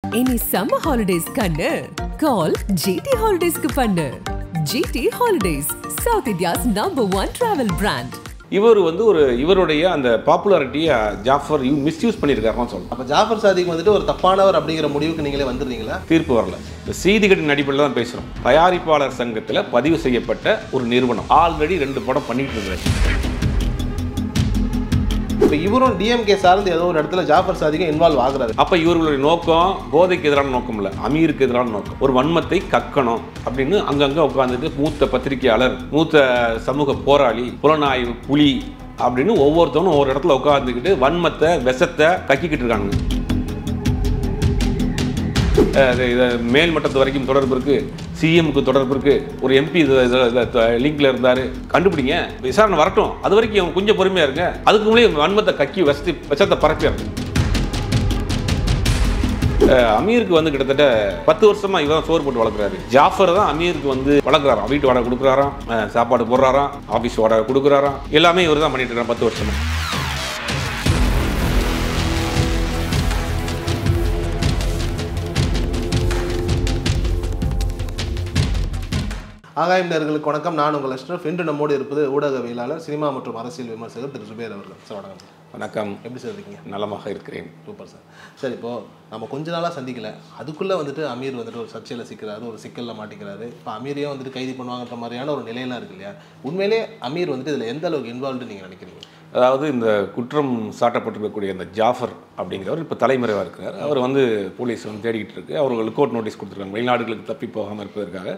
இனி summer holidays கண்ணு கால் GT ஹாலிடேஸ்க்கு பண்ணு GT holidays south India's number one travel brand இவர் வந்து ஒரு இவருடைய அந்த பாப்புலாரிட்டியை ஜாஃபர் யூ மிஸ்யூஸ் பண்ணியிருக்காருன்னு சொல்லலாம் அப்போ ஜாஃபர் சாதிக் வந்துட்டு ஒரு தப்பானவர் அப்படிங்கிற முடிவுக்கு நீங்களே வந்துடுறீங்களா தீர்ப்பு வரல இந்த செய்திகளின் அடிப்படையில் தான் பேசுகிறோம் தயாரிப்பாளர் சங்கத்தில் பதிவு செய்யப்பட்ட ஒரு நிறுவனம் ஆல்ரெடி ரெண்டு படம் பண்ணிட்டு இருக்காரு இப்போ இவரும் டிஎம்கே சார்ந்து ஏதோ ஒரு இடத்துல ஜாஃபர் சாதிக்கும் இன்வால்வ் ஆகுறாரு அப்போ இவர்களுடைய நோக்கம் போதைக்கு எதிரான நோக்கம் இல்லை அமீருக்கு எதிரான நோக்கம் ஒரு வன்மத்தை கக்கணும் அப்படின்னு அங்கங்கே உட்காந்துட்டு மூத்த பத்திரிகையாளர் மூத்த சமூக போராளி புலனாய்வு புலி அப்படின்னு ஒவ்வொருத்தவனும் ஒவ்வொரு இடத்துல உட்காந்துக்கிட்டு வன்மத்தை விஷத்தை கக்கிக்கிட்டு இருக்காங்க அஹ் இது- இது மேல் மட்டத்து வரைக்கும் தொடர்பு இருக்கு சிஎம்க்கு தொடர்பு இருக்கு ஒரு எம்பி லிங்க்ல இருந்தாரு கண்டுபிடிங்க விசாரணை வரட்டும் அது வரைக்கும் அவங்க கொஞ்சம் பொறுமையா இருங்க அதுக்கு முன்னாடி வன்மத்தை கக்கி வசதி விஷத்தை பரப்பிடுங்க அஹ் அமீருக்கு வந்து கிட்டத்தட்ட பத்து வருஷமா இவன் சோறு போட்டு வளர்க்குறாரு ஜாஃபர் தான் அமீருக்கு வந்து வளர்க்குறாராம் வீட்டு வாடகை கொடுக்குறாராம் அஹ் சாப்பாடு போடுறாராம் ஆஃபீஸ் வாடகை கொடுக்குறாராம் எல்லாமே இவர் தான் பண்ணிட்டு இருக்காரு பத்து வருஷமா ஆகாயம் நேர்களுக்கு வணக்கம் நான் உங்கள் அஷ்ரஃப் இன்று நம்மோடு இருப்பது ஊடகவியலாளர் சினிமா மற்றும் அரசியல் விமர்சகர் திரு சுபேர் அவர்கள் சார் வணக்கம் வணக்கம் எப்படி சார் இருக்கீங்க நலமாக இருக்கிறேன் சூப்பர் சார் சரி இப்போ நம்ம கொஞ்ச நாளாக சந்திக்கல அதுக்குள்ளே வந்துட்டு அமீர் வந்துட்டு ஒரு சர்ச்சையில் சிக்கிறாரு ஒரு சிக்கலில் மாட்டிக்கிறாரு இப்போ அமீரையும் வந்துட்டு கைது பண்ணுவாங்கன்ற மாதிரியான ஒரு நிலையெல்லாம் இருக்கு இல்லையா உண்மையிலே அமீர் வந்துட்டு இதில் எந்த அளவுக்கு இன்வால்வ்டு நீங்கள் நினைக்கிறீங்க அதாவது இந்த குற்றம் சாட்டப்பட்டிருக்கக்கூடிய அந்த ஜாஃபர் அப்படிங்கிறவர் இப்போ தலைமறைவாக இருக்கிறார் அவர் வந்து போலீஸ் வந்து தேடிக்கிட்டு இருக்கு அவர்கள் கோர்ட் நோட்டீஸ் கொடுத்துருக்காங்க வெளிநாடுகளுக்கு தப்பி போகாமல் இருப்பதற்காக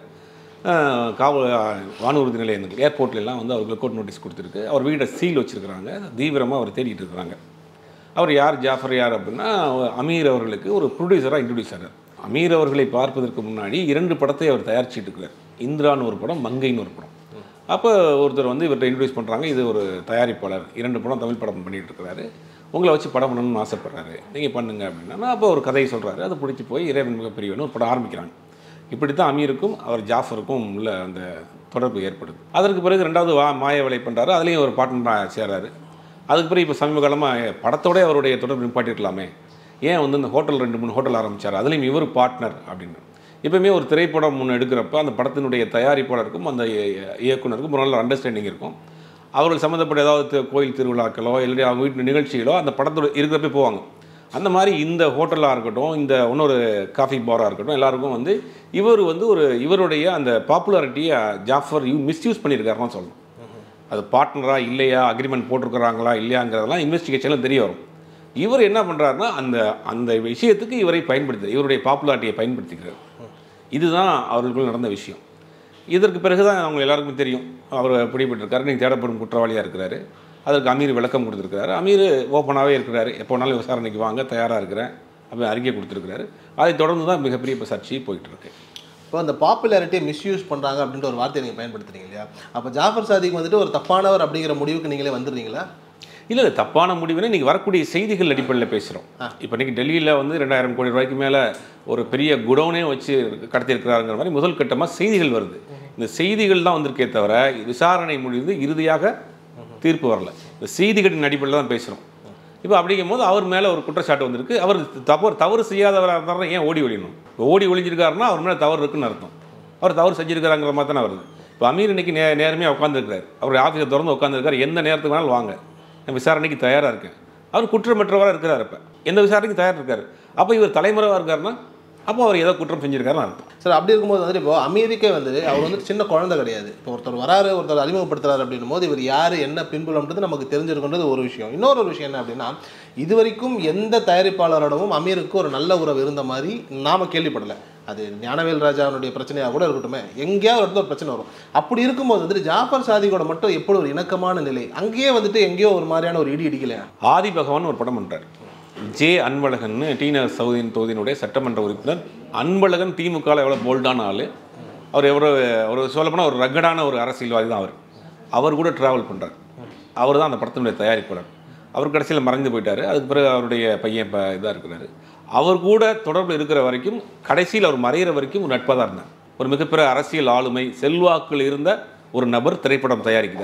அஹ், காவல் வானூர்தி நிலையங்கள் ஏர்போர்ட்ல எல்லாம் வந்து அவர்களுக்கு கோர்ட் நோட்டீஸ் கொடுத்துருக்கு அவர் வீடை சீல் வச்சிருக்கிறாங்க தீவிரமாக அவர் தேடிட்டு இருக்கிறாங்க அவர் யார் ஜாஃபர் யார் அப்படின்னா அமீர் அவர்களுக்கு ஒரு ப்ரொடியூசராக இன்ட்ரடியூஸ் ஆகிறார் அமீர் அவர்களை பார்ப்பதற்கு முன்னாடி இரண்டு படத்தை அவர் தயாரிச்சிட்டு இருக்கிறார் இந்திரான்னு ஒரு படம் மங்கைன்னு ஒரு படம் அப்போ ஒருத்தர் வந்து இவர்கிட்ட இன்ட்ரடியூஸ் பண்ணுறாங்க இது ஒரு தயாரிப்பாளர் இரண்டு படம் தமிழ் படம் பண்ணிட்டு இருக்கிறாரு உங்களை வச்சு படம் பண்ணணும்னு ஆசைப்படுறாரு நீங்கள் பண்ணுங்க அப்படின்னா அப்போ ஒரு கதையை சொல்கிறாரு அதை பிடிச்சி போய் இறைவன் மிகப்பெரியவன் ஒரு படம் ஆரம்பிக்கிறாங்க இப்படி தான் அமீருக்கும் அவர் ஜாஃபருக்கும் உள்ள அந்த தொடர்பு ஏற்படுது அதற்கு பிறகு ரெண்டாவது வா மாய வேலை பண்ணுறாரு அதுலேயும் ஒரு பார்ட்னராக சேர்றாரு அதுக்கு பிறகு இப்போ சமீப காலமாக படத்தோட அவருடைய தொடர்பு நிப்பாட்டிருக்கலாமே ஏன் வந்து இந்த ஹோட்டல் ரெண்டு மூணு ஹோட்டல் ஆரம்பிச்சார் அதுலேயும் இவர் பார்ட்னர் அப்படின்னு எப்பவுமே ஒரு திரைப்படம் ஒன்று எடுக்கிறப்ப அந்த படத்தினுடைய தயாரிப்பாளருக்கும் அந்த இய- இயக்குனருக்கும் ஒரு நல்ல அண்டர்ஸ்டாண்டிங் இருக்கும் அவர்கள் சம்மந்தப்பட்ட ஏதாவது தி- கோயில் திருவிழாக்களோ இல்லை அவங்க வீட்டு நிகழ்ச்சிகளோ அந்த படத்தோட இருக்கிறப்ப போவாங்க அந்த மாதிரி இந்த ஹோட்டலாக இருக்கட்டும் இந்த இன்னொரு காஃபி பாராக இருக்கட்டும் எல்லாருக்கும் வந்து இவர் வந்து ஒரு இவருடைய அந்த பாப்புலாரிட்டியை ஜாஃபர் யூ மிஸ்யூஸ் பண்ணியிருக்காருன்னு சொல்லணும் அது பார்ட்னரா இல்லையா அக்ரிமெண்ட் போட்டிருக்கிறாங்களா இல்லையாங்கிறதெல்லாம் இன்வெஸ்டிகேஷனில் தெரிய வரும் இவர் என்ன பண்ணுறாருன்னா அந்த அந்த விஷயத்துக்கு இவரை பயன்படுத்தி இவருடைய பாப்புலாரிட்டியை பயன்படுத்திக்கிறார் இதுதான் அவர்களுக்குள் நடந்த விஷயம் இதற்கு பிறகு தான் அவங்க எல்லாருக்குமே தெரியும் அவர் பிடிபட்டிருக்காரு நீங்கள் தேடப்படும் குற்றவாளியாக இருக்கிறாரு அதற்கு அமீர் விளக்கம் கொடுத்துருக்கிறாரு அமீர் ஓப்பனாகவே இருக்கிறாரு எப்போ வேணாலும் விசாரணைக்கு வாங்க தயாராக இருக்கிறேன் அப்படி அறிக்கை கொடுத்துருக்கிறாரு அதை தொடர்ந்து தான் மிகப்பெரிய இப்போ சர்ச்சை போயிட்டு இருக்கு இப்போ அந்த பாப்புலாரிட்டியை மிஸ்யூஸ் பண்ணுறாங்க அப்படின்ற ஒரு வார்த்தையை நீங்கள் பயன்படுத்துறீங்க இல்லையா அப்போ ஜாஃபர் சாதிக் வந்துட்டு ஒரு தப்பானவர் அப்படிங்கிற முடிவுக்கு நீங்களே வந்துடுறீங்களா இல்லை இல்லை தப்பான முடிவுன்னு இன்றைக்கி வரக்கூடிய செய்திகள் அடிப்படையில் பேசுகிறோம் இப்போ இன்றைக்கி டெல்லியில் வந்து ரெண்டாயிரம் கோடி ரூபாய்க்கு மேலே ஒரு பெரிய குடோனே வச்சு கடத்தியிருக்கிறாருங்கிற மாதிரி முதல் கட்டமாக செய்திகள் வருது இந்த செய்திகள் தான் வந்திருக்கே தவிர விசாரணை முடிந்து இறுதியாக தீர்ப்பு வரல இந்த செய்திகளின் அடிப்படையில் தான் பேசுகிறோம் இப்போ அப்படிங்கும்போது அவர் மேலே ஒரு குற்றச்சாட்டு வந்திருக்கு அவர் தவறு தவறு செய்யாதவராக இருந்தாருன்னா ஏன் ஓடி ஒழியணும் இப்போ ஓடி ஒளிஞ்சிருக்காருன்னா அவர் மேலே தவறு இருக்குன்னு அர்த்தம் அவர் தவறு செஞ்சிருக்காருங்கிற மாதிரி தானே வருது இப்போ அமீர் இன்னைக்கு நே நேர்மையாக உட்காந்துருக்காரு அவர் ஆஃபீஸை திறந்து உட்காந்துருக்காரு எந்த நேரத்துக்கு வேணாலும் வாங்க நான் விசாரணைக்கு தயாராக இருக்கேன் அவர் குற்றமற்றவராக இருக்கிறார் இப்போ எந்த விசாரணைக்கு தயார் இருக்காரு அப்போ இவர் தலைமறைவாக இருக்காருன்னா அப்போ அவர் ஏதோ குற்றம் செஞ்சிருக்காருன்னு அர்த்தம் சார் அப்படி இருக்கும்போது வந்துட்டு இப்போ அமெரிக்கா வந்து அவர் வந்து சின்ன குழந்தை கிடையாது இப்போ ஒருத்தர் வராரு ஒருத்தர் அறிமுகப்படுத்துறாரு அப்படின்னும் போது இவர் யார் என்ன பின்புலம்ன்றது நமக்கு தெரிஞ்சிருக்குன்றது ஒரு விஷயம் இன்னொரு ஒரு விஷயம் என்ன அப்படின்னா இது வரைக்கும் எந்த தயாரிப்பாளரோடவும் அமீருக்கு ஒரு நல்ல உறவு இருந்த மாதிரி நாம கேள்விப்படலை அது ஞானவேல் ராஜாவுடைய பிரச்சனையாக கூட இருக்கட்டுமே எங்கேயாவது ஒரு இடத்துல ஒரு பிரச்சனை வரும் அப்படி இருக்கும்போது வந்துட்டு ஜாஃபர் சாதிகோட மட்டும் எப்படி ஒரு இணக்கமான நிலை அங்கேயே வந்துட்டு எங்கேயோ ஒரு மாதிரியான ஒரு இடி இடிக்கலையா ஆதி பகவான் ஒரு படம் பண்ணுறார் ஜே அன்பழகன் டிநகர் சவுதியின் தொகுதியினுடைய சட்டமன்ற உறுப்பினர் அன்பழகன் திமுகவில் எவ்வளோ போல்டான ஆள் அவர் எவ்வளோ ஒரு சொல்லப்போனால் ஒரு ரகடான ஒரு அரசியல்வாதி தான் அவர் அவர் கூட ட்ராவல் பண்ணுறார் அவர் தான் அந்த படத்தினுடைய தயாரிப்பாளர் அவர் கடைசியில் மறைந்து போயிட்டார் அதுக்கு பிறகு அவருடைய பையன் இப்போ இதாக இருக்கிறாரு அவர் கூட தொடர்பில் இருக்கிற வரைக்கும் கடைசியில் அவர் மறையிற வரைக்கும் ஒரு நட்பாக தான் இருந்தார் ஒரு மிகப்பெரிய அரசியல் ஆளுமை செல்வாக்கில் இருந்த ஒரு நபர் திரைப்படம் தயாரிக்கிறார்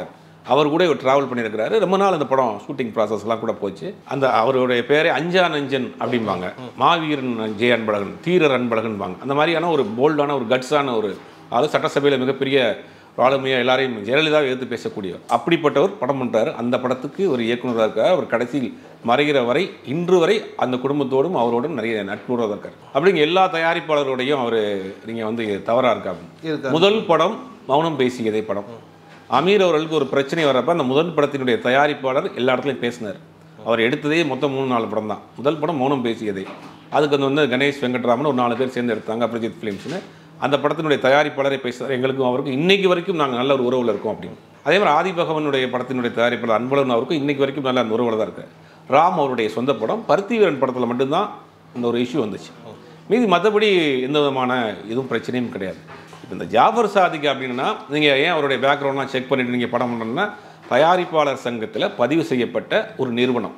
அவர் கூட இவர் ட்ராவல் பண்ணியிருக்கிறாரு ரொம்ப நாள் அந்த படம் ஷூட்டிங் ப்ராசஸ்லாம் கூட போச்சு அந்த அவருடைய பேரே அஞ்சா நஞ்சன் அப்படிம்பாங்க மாவீரன் ஜெய அன்பழகன் தீரர் அன்பழகன்பாங்க அந்த மாதிரியான ஒரு போல்டான ஒரு கட்ஸான ஒரு அதாவது சட்டசபையில் மிகப்பெரிய ஒரு ஆளுமையாக எல்லாரையும் ஜெயலலிதாவை எதிர்த்து பேசக்கூடியவர் அப்படிப்பட்டவர் படம் பண்ணுறாரு அந்த படத்துக்கு ஒரு இயக்குனராக இருக்கார் அவர் கடைசியில் மறைகிற வரை இன்று வரை அந்த குடும்பத்தோடும் அவரோடும் நிறைய நட்புறவாக இருக்கார் அப்படிங்க எல்லா தயாரிப்பாளரோடையும் அவர் நீங்கள் வந்து தவறாக இருக்காங்க இருக்காரு. முதல் படம் மௌனம் பேசியதே படம் அமீர் அவர்களுக்கு ஒரு பிரச்சனை வரப்ப அந்த முதல் படத்தினுடைய தயாரிப்பாளர் எல்லா இடத்துலையும் பேசினார் அவர் எடுத்ததே மொத்தம் மூணு நாலு படம் தான் முதல் படம் மௌனம் பேசியதே அதுக்கு வந்து கணேஷ் வெங்கட்ராமன் ஒரு நாலு பேர் சேர்ந்து எடுத்தாங்க அப்ரஜித் ஃபிலிம்ஸ்னு அந்த படத்தினுடைய தயாரிப்பாளரை பேசுகிறார் எங்களுக்கும் அவருக்கும் இன்னைக்கு வரைக்கும் நாங்கள் நல்ல ஒரு உறவில் இருக்கோம் அப்படின்னு அதே மாதிரி ஆதிபகவனுடைய படத்தினுடைய தயாரிப்பாளர் அன்பழகன் அவருக்கும் இன்னைக்கு வரைக்கும் நல்ல அந்த உறவில் தான் இருக்கார் ராம் அவருடைய சொந்த படம் பருத்தி வீரன் படத்தில் மட்டும்தான் இந்த ஒரு இஷ்யூ வந்துச்சு மீதி மற்றபடி எந்த விதமான எதுவும் பிரச்சனையும் கிடையாது இப்போ இந்த ஜாஃபர் சாதிக் அப்படின்னா நீங்கள் ஏன் அவருடைய பேக்ரவுண்ட்லாம் செக் பண்ணிட்டு நீங்கள் படம் பண்ணணும்னா தயாரிப்பாளர் சங்கத்தில் பதிவு செய்யப்பட்ட ஒரு நிறுவனம்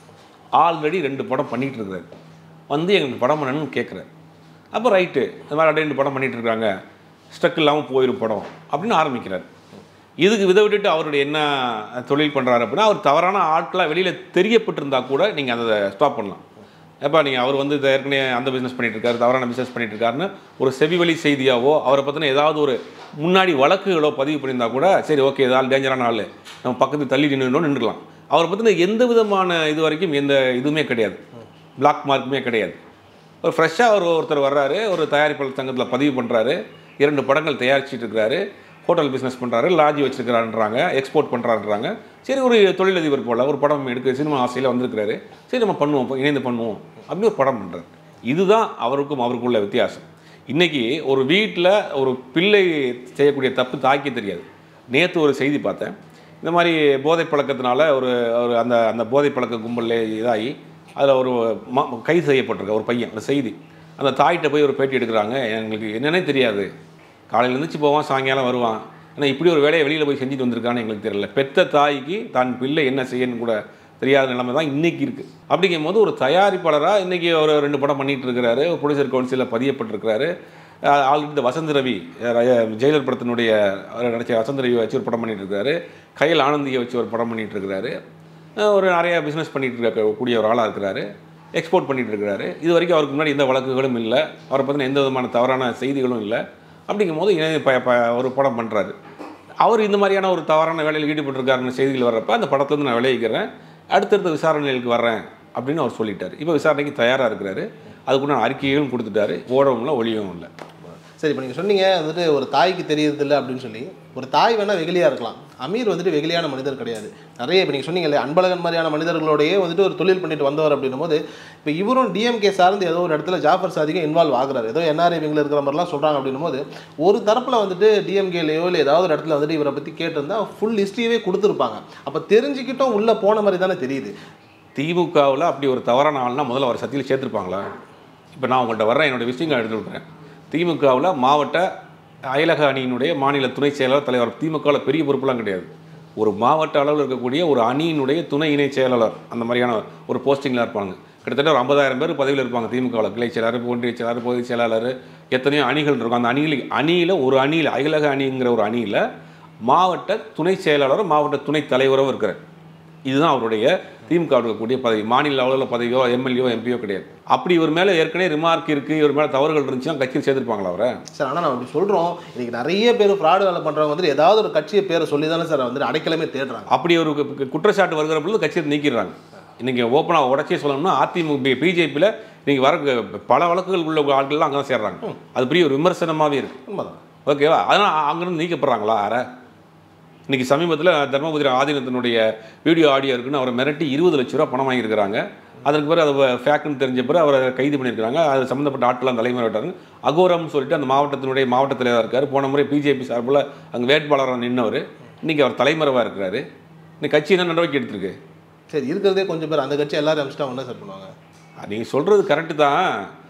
ஆல்ரெடி ரெண்டு படம் பண்ணிகிட்டு இருக்கிறாரு வந்து எங்களுக்கு படம் பண்ணணும்னு கேட்குறாரு அப்போ ரைட்டு இந்த மாதிரி அப்படியே ரெண்டு படம் பண்ணிகிட்டு இருக்காங்க ஸ்டக் இல்லாமல் போயிடும் படம் அப்படின்னு ஆரம்பிக்கிறார் இதுக்கு விதை விட்டுட்டு அவருடைய என்ன தொழில் பண்ணுறாரு அப்படின்னா அவர் தவறான ஆட்களாக வெளியில் தெரியப்பட்டிருந்தா கூட நீங்கள் அதை ஸ்டாப் பண்ணலாம் ஏப்பா நீங்கள் அவர் வந்து இதை ஏற்கனவே அந்த பிஸ்னஸ் பண்ணிட்டு இருக்காரு தவறான பிஸ்னஸ் பண்ணிட்டு இருக்காருன்னு ஒரு செவிவழி செய்தியாவோ அவரை பற்றின ஏதாவது ஒரு முன்னாடி வழக்குகளோ பதிவு பண்ணியிருந்தா கூட சரி ஓகே ஏதாவது டேஞ்சரான ஆள் நம்ம பக்கத்து தள்ளி நின்று நின்றுக்கலாம் அவரை பற்றின எந்த விதமான இது வரைக்கும் எந்த இதுவுமே கிடையாது பிளாக் மார்க்குமே கிடையாது ஒரு ஃப்ரெஷ்ஷாக ஒரு ஒருத்தர் வர்றாரு ஒரு தயாரிப்பாளர் சங்கத்தில் பதிவு பண்ணுறாரு இரண்டு படங்கள் தயாரிச்சிட்டு இருக்கிறாரு ஹோட்டல் பிஸ்னஸ் பண்ணுறாரு லாட்ஜி வச்சிருக்கிறாருன்றாங்க எக்ஸ்போர்ட் பண்ணுறாருன்றாங்க சரி ஒரு தொழிலதிபர் போல் ஒரு படம் எடுக்க சினிமா ஆசையில் வந்திருக்கிறாரு சரி நம்ம பண்ணுவோம் இப்போ இணைந்து பண்ணுவோம் அப்படின்னு ஒரு படம் பண்ணுறாரு இதுதான் அவருக்கும் அவருக்குள்ள வித்தியாசம் இன்றைக்கி ஒரு வீட்டில் ஒரு பிள்ளை செய்யக்கூடிய தப்பு தாக்கி தெரியாது நேற்று ஒரு செய்தி பார்த்தேன் இந்த மாதிரி போதை பழக்கத்தினால ஒரு ஒரு அந்த அந்த போதை பழக்க கும்பலில் இதாகி அதில் ஒரு ம கைது செய்யப்பட்டிருக்க ஒரு பையன் ஒரு செய்தி அந்த தாய்கிட்ட போய் ஒரு பேட்டி எடுக்கிறாங்க எங்களுக்கு என்னன்னே தெரியாது காலையில் எழுந்திரிச்சு போவான் சாயங்காலம் வருவான் ஆனால் இப்படி ஒரு வேலையை வெளியில் போய் செஞ்சுட்டு வந்திருக்கான்னு எங்களுக்கு தெரியல பெத்த தாய்க்கு தான் பிள்ளை என்ன செய்யணும்னு கூட தெரியாத நிலைமை தான் இன்றைக்கி இருக்குது அப்படிங்கும்போது ஒரு தயாரிப்பாளராக இன்றைக்கி ஒரு ரெண்டு படம் பண்ணிகிட்டு இருக்கிறாரு ஒரு ப்ரொடியூசர் கவுன்சிலில் பதியப்பட்டிருக்கிறாரு ஆல்ரெடி இந்த வசந்த் ரவி அஹ், ஜெயிலர் படத்தினுடைய அவர் நடிச்ச வசந்த் ரவி வச்சு ஒரு படம் பண்ணிட்டு இருக்காரு கையில் ஆனந்தியை வச்சு ஒரு படம் பண்ணிட்டு இருக்கிறாரு அஹ், ஒரு நிறைய பிஸ்னஸ் பண்ணிட்டு இருக்க கூடிய ஒரு ஆளாக இருக்கிறாரு எக்ஸ்போர்ட் பண்ணிட்டு இருக்கிறாரு இது வரைக்கும் அவருக்கு முன்னாடி எந்த வழக்குகளும் இல்லை அவரை பற்றின எந்த விதமான தவறான செய்திகளும் இல்லை அப்படிங்கும் போது இணை ப ப ஒரு படம் பண்ணுறாரு அவர் இந்த மாதிரியான ஒரு தவறான வேலையில் ஈடுபட்டிருக்காருன்னு செய்திகள் வர்றப்ப அந்த படத்துலேருந்து நான் விளைவிக்கிறேன் அடுத்தடுத்த விசாரணைகளுக்கு வர்றேன் அப்படின்னு அவர் சொல்லிட்டார் இப்போ விசாரணைக்கு தயாராக இருக்கிறாரு அதுக்குள்ள அறிக்கைகளும் கொடுத்துட்டாரு ஓடவும் இல்லை ஒளியவும் இல்லை சரி இப்போ நீங்கள் சொன்னீங்க வந்துட்டு ஒரு தாய்க்கு தெரியறதில்ல அப்படின்னு சொல்லி ஒரு தாய் வேணால் வெகுளியாக இருக்கலாம் அமீர் வந்துட்டு வெகுளியான மனிதர் கிடையாது நிறைய இப்போ நீங்கள் சொன்னீங்களே அன்பழகன் மாதிரியான மனிதர்களோடயே வந்துட்டு ஒரு தொழில் பண்ணிட்டு வந்தவர் அப்படின்னும் போது இப்போ இவரும் டிஎம்கே சார்ந்து ஏதோ ஒரு இடத்துல ஜாஃபர் சாதிக்கும் இன்வால்வ் ஆகுறாரு ஏதோ என்ஆர்ஐ விங்கில் இருக்கிற மாதிரிலாம் சொல்கிறாங்க அப்படின்னும் போது ஒரு தரப்பில் வந்துட்டு டிஎம்கேலையோ இல்லை ஏதாவது ஒரு இடத்துல வந்துட்டு இவரை பற்றி கேட்டிருந்தா ஃபுல் ஹிஸ்ட்ரியவே கொடுத்துருப்பாங்க அப்போ தெரிஞ்சுக்கிட்டும் உள்ளே போன மாதிரி தானே தெரியுது திமுகவில் அப்படி ஒரு தவறான ஆள்னா முதல்ல அவர் சத்தியில் சேர்த்துருப்பாங்களா இப்போ நான் உங்கள்கிட்ட வர்றேன் என்னோட விசிட்டிங் எடுத்து விட்றேன் திமுகவில் மாவட்ட அயலக அணியினுடைய மாநில துணை செயலாளர் தலைவர் திமுகவில் பெரிய பொறுப்புலாம் கிடையாது ஒரு மாவட்ட அளவில் இருக்கக்கூடிய ஒரு அணியினுடைய துணை இணை செயலாளர் அந்த மாதிரியான ஒரு போஸ்டிங்கில் இருப்பாங்க கிட்டத்தட்ட ஒரு ஐம்பதாயிரம் பேர் பதவியில் இருப்பாங்க திமுகவில் கிளை செயலாளர் ஒன்றிய செயலாளர் பொதுச் செயலாளர் எத்தனையோ அணிகள் இருக்கும் அந்த அணியில் அணியில் ஒரு அணியில் அயலக அணிங்கிற ஒரு அணியில் மாவட்ட துணை செயலாளரும் மாவட்ட துணைத் தலைவரும் இருக்கிறார் இதுதான் அவருடைய திமுக இருக்கக்கூடிய பதவி மாநில அளவில் பதவியோ எம்எல்ஏ எம்பியோ கிடையாது அப்படி இவர் மேலே ஏற்கனவே ரிமார்க் இருக்குது இவர் மேலே தவறுகள் இருந்துச்சுன்னா கட்சியில் சேர்த்துருப்பாங்களா அவரை சார் ஆனால் நம்ம இப்படி சொல்கிறோம் இன்னைக்கு நிறைய பேர் ஃப்ராடு வேலை பண்ணுறவங்க வந்துட்டு ஏதாவது ஒரு கட்சியை பேரை சொல்லி தானே சார் வந்துட்டு அடைக்கலமே தேடுறாங்க அப்படி ஒரு கு- கு- குற்றச்சாட்டு வருகிற பொழுது கட்சியை நீக்கிடுறாங்க இன்றைக்கி ஓப்பனாக உடச்சே சொல்லணும்னா அதிமுக பிஜேபியில் நீங்கள் வர பல வழக்குகள் உள்ள ஆட்கள்லாம் அங்கே தான் சேர்றாங்க அது பெரிய ஒரு விமர்சனமாகவே இருக்குது உண்மைதான் ஓகேவா அதனால் அங்கேருந்து நீக்கப்படுறாங்களா யாரை இன்னைக்கு சமீபத்தில் தர்மபுரி ஆதீனத்தினுடைய வீடியோ ஆடியோ இருக்குன்னு அவரை மிரட்டி இருபது லட்ச ரூபா பணம் வாங்கியிருக்கிறாங்க அதற்கு பிறகு அது ஃபேக்ட்னு தெரிஞ்ச பிறகு அவரை கைது பண்ணியிருக்காங்க அது சம்மந்தப்பட்ட ஆட்கள்லாம் தலைமுறை விட்டாங்க அகோரம்னு சொல்லிட்டு அந்த மாவட்டத்தினுடைய மாவட்ட தலைவராக இருக்கார் போன முறை பிஜேபி சார்பில் அங்கே வேட்பாளராக நின்னவர் இன்னைக்கு அவர் தலைமறைவாக இருக்கிறாரு இன்னைக்கு கட்சி என்ன நடவடிக்கை எடுத்திருக்கு சரி இருக்கிறதே கொஞ்சம் பேர் அந்த கட்சி எல்லாரும் அமிச்சிட்டா ஒன்றா சார் பண்ணுவாங்க நீங்கள் சொல்கிறது கரெக்டு தான்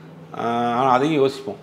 ஆனால் அதையும் யோசிப்போம்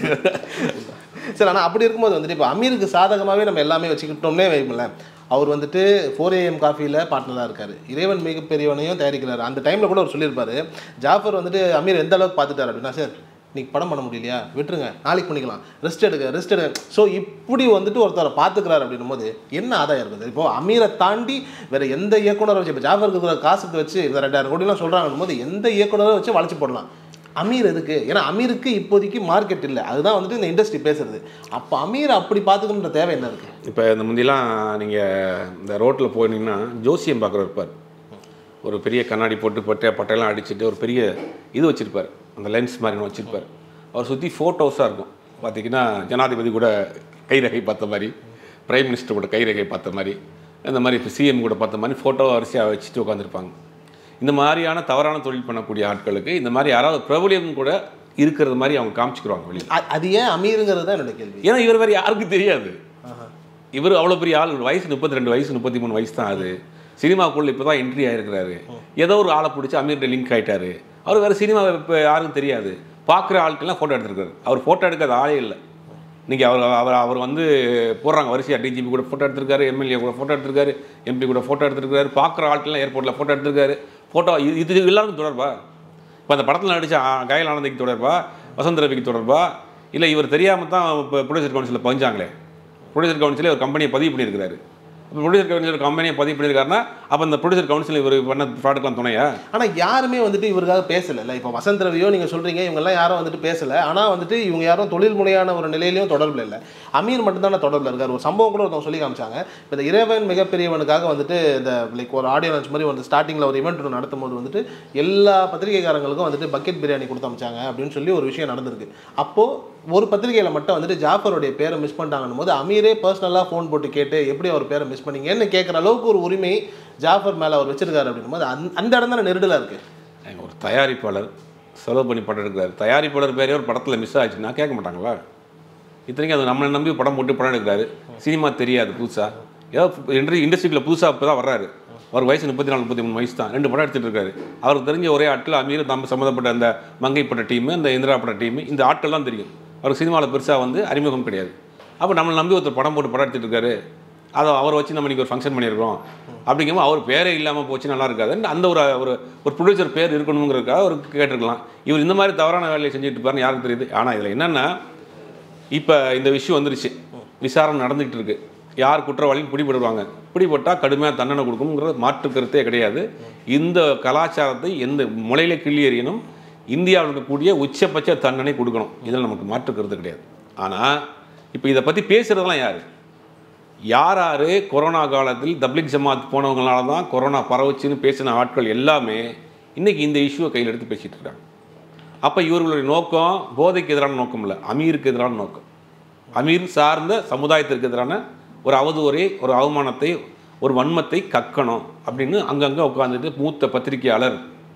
சரி ஆனால் அப்படி இருக்கும்போது வந்துட்டு இப்போ அமீருக்கு சாதகமாகவே நம்ம எல்லாமே வச்சுக்கிட்டோம்னே வைங்களேன் அவர் வந்துட்டு ஃபோர் ஏஎம் காஃபியில் பார்ட்னராக இருக்கார் இறைவன் மிகப்பெரியவனையும் தயாரிக்கிறார் அந்த டைமில் கூட அவர் சொல்லியிருப்பாரு ஜாஃபர் வந்துட்டு அமீர் எந்த அளவுக்கு பார்த்துட்டார் அப்படின்னா சார் இன்னைக்கு படம் பண்ண முடியலையா விட்டுருங்க நாளைக்கு பண்ணிக்கலாம் ரெஸ்ட் எடுங்க ரெஸ்ட் எடுங்க ஸோ இப்படி வந்துட்டு ஒருத்தரை பார்த்துக்கிறாரு அப்படின்னும் போது என்ன ஆதாயம் இருக்குது இப்போ அமீரை தாண்டி வேற எந்த இயக்குனரை வச்சு இப்போ ஜாஃபருக்கு இருக்கிற காசுக்கு வச்சு இந்த ரெண்டாயிரம் கோடிலாம் சொல்கிறாங்கன்னும் போது எந்த இயக்குனரை வச்சு வளைச்சு போடலாம் அமீர் எதுக்கு ஏன்னா அமீருக்கு இப்போதைக்கு மார்க்கெட் இல்லை அதுதான் வந்துட்டு இந்த இண்டஸ்ட்ரி பேசுறது அப்போ அமீர் அப்படி பார்த்துக்கணுன்ற தேவை என்ன இருக்குது இப்போ இந்த முந்திலாம் நீங்கள் இந்த ரோட்டில் போனீங்கன்னா ஜோசியம் பார்க்குற இருப்பார் ஒரு பெரிய கண்ணாடி போட்டு பட்டை பட்டையெல்லாம் அடிச்சுட்டு ஒரு பெரிய இது வச்சுருப்பார் அந்த லென்ஸ் மாதிரி ஒன்று வச்சுருப்பார் அவர் சுற்றி ஃபோட்டோஸாக இருக்கும் பார்த்தீங்கன்னா ஜனாதிபதி கூட கைரேகை பார்த்த மாதிரி பிரைம் மினிஸ்டர் கூட கைரேகை பார்த்த மாதிரி இந்த மாதிரி இப்போ சிஎம் கூட பார்த்த மாதிரி ஃபோட்டோ வரிசையாக வச்சுட்டு உட்காந்துருப்பாங்க இந்த மாதிரியான தவறான தொழில் பண்ணக்கூடிய ஆட்களுக்கு இந்த மாதிரி யாராவது பிரபலியம் கூட இருக்கிறது மாதிரி அவங்க காமிச்சிக்கிறாங்க வெளியே அ- அது ஏன் அமீருங்கிறது தான் என்னோட கேள்வி ஏன்னா இவர் வேறு யாருக்கும் தெரியாது இவர் அவ்வளோ பெரிய ஆள் இவர் வயசு முப்பத்தி ரெண்டு வயசு முப்பத்தி மூணு வயசு தான் அது சினிமாக்குள்ள இப்போ தான் என்ட்ரி ஆயிருக்கிறாரு ஏதோ ஒரு ஆளை பிடிச்சி அமீர்கிட்ட லிங்க் ஆயிட்டாரு அவர் வேறு சினிமா இப்போ யாருக்கும் தெரியாது பார்க்குற ஆட்கள்லாம் ஃபோட்டோ எடுத்திருக்காரு அவர் ஃபோட்டோ எடுக்காத ஆளே இல்லை இன்னைக்கு அவர் அவர் அவர் வந்து போடுறாங்க வரிசையாக டிஜிபி கூட ஃபோட்டோ எடுத்திருக்காரு எம்எல்ஏ கூட ஃபோட்டோ எடுத்திருக்காரு எம்பி கூட ஃபோட்டோ எடுத்திருக்காரு பார்க்குற ஆட்கள்லாம் ஏர்போர்ட்டில் ஃபோட்டோ எடுத்திருக்காரு ஃபோட்டோ இது இது எல்லாருக்கும் தொடர்பா இப்போ அந்த படத்தில் நடித்த கயல் ஆனந்திக்கு தொடர்பா வசந்த ரவிக்கு தொடர்பா இல்லை இவர் தெரியாமல் தான் இப்போ ப்ரொடியூசர் கவுன்சிலில் பஞ்சாங்களே ப்ரொடியூசர் கவுன்சிலே ஒரு கம்பெனியை பதிவு பண்ணியிருக்காரு இப்போ ப்ரொடியூசர் கவுன்சில் கம்பெனியை பதிவு பண்ணியிருக்காருன்னா அப்போ அந்த ப்ரொடியூசர் கவுன்சில் இவர் பண்ண ஃப்ராடுக்கெலாம் துணையா ஆனா யாருமே வந்துட்டு இவருக்காக பேசல இப்போ வசந்த் ரவியோ நீங்க சொல்றீங்க இவங்க எல்லாம் யாரும் வந்துட்டு பேசல ஆனா வந்துட்டு இவங்க யாரும் தொழில் முனையான ஒரு நிலையிலையும் தொடர்புல இல்லை அமீர் மட்டும்தானே தொடர்புல இருக்காரு ஒரு சம்பவம் கூட ஒருத்தவங்க சொல்லி காமிச்சாங்க இப்போ இந்த இறைவன் மிகப்பெரியவனுக்காக வந்துட்டு இந்த லைக் ஒரு ஆடியோ லான்ச் மாதிரி வந்து ஸ்டார்டிங்ல ஒரு ஈவெண்ட் ஒன்று நடத்தும் போது வந்துட்டு எல்லா பத்திரிகைக்காரங்களுக்கும் வந்துட்டு பக்கெட் பிரியாணி கொடுத்து அமிச்சாங்க அப்படின்னு சொல்லி ஒரு விஷயம் நடந்திருக்கு அப்போ ஒரு பத்திரிகையில மட்டும் வந்துட்டு ஜாஃபருடைய பேரை மிஸ் பண்ணிட்டாங்கன்னும் போது அமீரே பர்சனலாக ஃபோன் போட்டு கேட்டு எப்படி அவர் பேரை மிஸ் பண்ணீங்கன்னு கேட்குற அளவுக்கு ஒரு உரிமை ஜாஃபர் மேலே அவர் வச்சிருக்காரு அப்படின்னும் போது அந்த அந்த இடம் தானே நெருடலாக இருக்கு ஏங்க, ஒரு தயாரிப்பாளர் செலவு பண்ணி படம் எடுக்கிறாரு தயாரிப்பாளர் பேரே ஒரு படத்தில் மிஸ் ஆச்சுன்னா கேட்க மாட்டாங்களா இத்தனைக்கும் அது நம்மளை நம்பி படம் போட்டு படம் எடுக்கிறாரு சினிமா தெரியாது புதுசாக ஏதோ இண்டஸ்ட்ரி இண்டஸ்ட்ரியில் புதுசாக இப்போ தான் வர்றாரு அவர் வயசு முப்பத்தி நாலு முப்பத்தி மூணு வயசு தான் ரெண்டு படம் எடுத்துட்டு இருக்காரு அவருக்கு தெரிஞ்ச ஒரே ஆட்கள் அமீர் நம்ம சம்மந்தப்பட்ட அந்த மங்கைப்பட்ட டீமு இந்த இந்திராப்பட்ட டீமு இந்த ஆட்கள் தான் தெரியும் அவருக்கு சினிமாவில் பெருசாக வந்து அறிமுகம் கிடையாது அப்போ நம்மளை நம்பி ஒருத்தர் படம் போட்டு படம் எடுத்துட்டு இருக்காரு அதை அவரை வச்சு நம்ம இன்னைக்கு ஒரு ஃபங்க்ஷன் பண்ணியிருக்கோம் அப்படிங்கும்போது அவர் பேரே இல்லாமல் போச்சு நல்லா இருக்காது அந்த ஒரு ஒரு ஒரு ப்ரொடியூசர் பேர் இருக்கணுங்கிறதுக்காக அவர் கேட்டிருக்கலாம் இவர் இந்த மாதிரி தவறான வேலையை செஞ்சுட்டு இருப்பாருன்னு யாருக்கு தெரியுது ஆனால் இதில் என்னென்னா இப்போ இந்த விஷயம் வந்துருச்சு விசாரணை நடந்துகிட்டு இருக்கு யார் குற்றவாளின்னு பிடிபடுவாங்க பிடிபட்டால் கடுமையாக தண்டனை கொடுக்கணுங்கிறது மாற்று கருத்தே கிடையாது இந்த கலாச்சாரத்தை எந்த முளையில கிள்ளி எறியணும் இந்தியாவில் இருக்கக்கூடிய உச்சபட்ச தண்டனை கொடுக்கணும் இதில் நமக்கு மாற்று கருத்து கிடையாது ஆனால் இப்போ இதை பற்றி பேசுகிறதெல்லாம் யார் யார் யார் கொரோனா காலத்தில் தப்லிக் ஜமாத் போனவங்களால தான் கொரோனா பரவுச்சுன்னு பேசின ஆட்கள் எல்லாமே இன்னைக்கு இந்த இஷ்யூவை கையில் எடுத்து பேசிட்டு இருக்காங்க அப்போ இவர்களுடைய நோக்கம் போதைக்கு எதிரான நோக்கம் இல்லை அமீருக்கு எதிரான நோக்கம் அமீர் சார்ந்த சமுதாயத்திற்கு எதிரான ஒரு அவதூறை ஒரு அவமானத்தை ஒரு வன்மத்தை கக்கணும் அப்படின்னு அங்கங்கே உட்காந்துட்டு மூத்த பத்திரிகையாளர்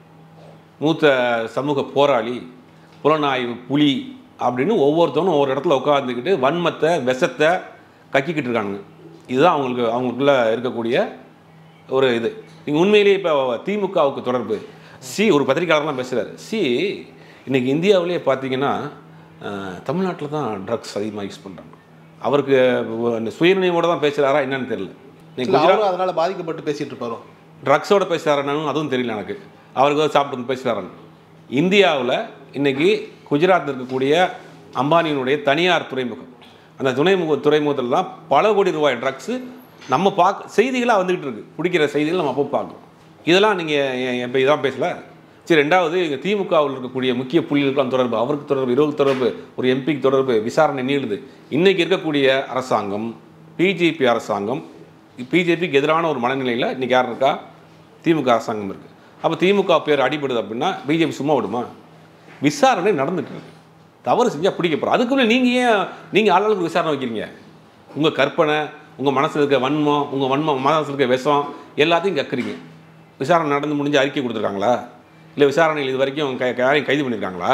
மூத்த சமூக போராளி புலனாய்வு புலி அப்படின்னு ஒவ்வொருத்தவனும் ஒவ்வொரு இடத்துல உட்காந்துக்கிட்டு வன்மத்தை விஷத்தை கக்கிக்கிட்டு இருக்கானுங்க இதுதான் அவங்களுக்கு அவங்களுக்குள்ள இருக்கக்கூடிய ஒரு இது நீங்கள் உண்மையிலேயே இப்போ திமுகவுக்கு தொடர்பு சி ஒரு பத்திரிகையாளர்லாம் பேசுகிறார் சி இன்னைக்கு இந்தியாவிலேயே பார்த்தீங்கன்னா தமிழ்நாட்டில் தான் ட்ரக்ஸ் அதிகமாக யூஸ் பண்ணுறாங்க அவருக்கு அந்த சுயநினைவோட தான் பேசுகிறாரா என்னன்னு தெரியல நீங்க இல்ல, குஜராத் அவரும் அதனால பாதிக்கப்பட்டு பேசிட்டு இருப்பாரோ ட்ரக்ஸோட பேசுகிறாருன்னு அதுவும் தெரியல எனக்கு அவருக்கு ஏதாவது சாப்பிட்டு வந்து பேசுகிறாருன்னு இந்தியாவில் இன்னைக்கு குஜராத்தில் இருக்கக்கூடிய அம்பானியினுடைய தனியார் துறைமுகம் அந்த துறைமுக துறைமுகத்தில் தான் பல கோடி ரூபாய் ட்ரக்ஸு நம்ம பார்க்க செய்திகளாக வந்துகிட்டு இருக்கு பிடிக்கிற செய்திகள் நம்ம அப்போ பார்க்கணும் இதெல்லாம் நீங்கள் இப்போ இதான் பேசல சரி ரெண்டாவது இங்கே திமுகவில் இருக்கக்கூடிய முக்கிய புள்ளிகளுக்கெல்லாம் தொடர்பு அவருக்கு தொடர்பு இருபது தொடர்பு ஒரு எம்பிக்கு தொடர்பு விசாரணை நீளுது இன்னைக்கு இருக்கக்கூடிய அரசாங்கம் பிஜேபி அரசாங்கம் பிஜேபிக்கு எதிரான ஒரு மனநிலையில் இன்னைக்கு யார் இருக்கா திமுக அரசாங்கம் இருக்குது அப்போ திமுக பேர் அடிபடுது அப்படின்னா பிஜேபி சும்மா விடுமா விசாரணை நடந்துட்டு இருக்கு தவறு செஞ்சால் பிடிக்க போகிறோம் அதுக்குள்ளே நீங்கள் ஏன் நீங்கள் ஆளாளுக்கு விசாரணை வைக்கிறீங்க உங்கள் கற்பனை உங்கள் மனசில் இருக்க வன்மம் உங்கள் வன்மம் மனசில் இருக்க விஷம் எல்லாத்தையும் கக்குறீங்க விசாரணை நடந்து முடிஞ்சு அறிக்கை கொடுத்துருக்காங்களா இல்லை விசாரணையில் இது வரைக்கும் க யாரையும் கைது பண்ணியிருக்காங்களா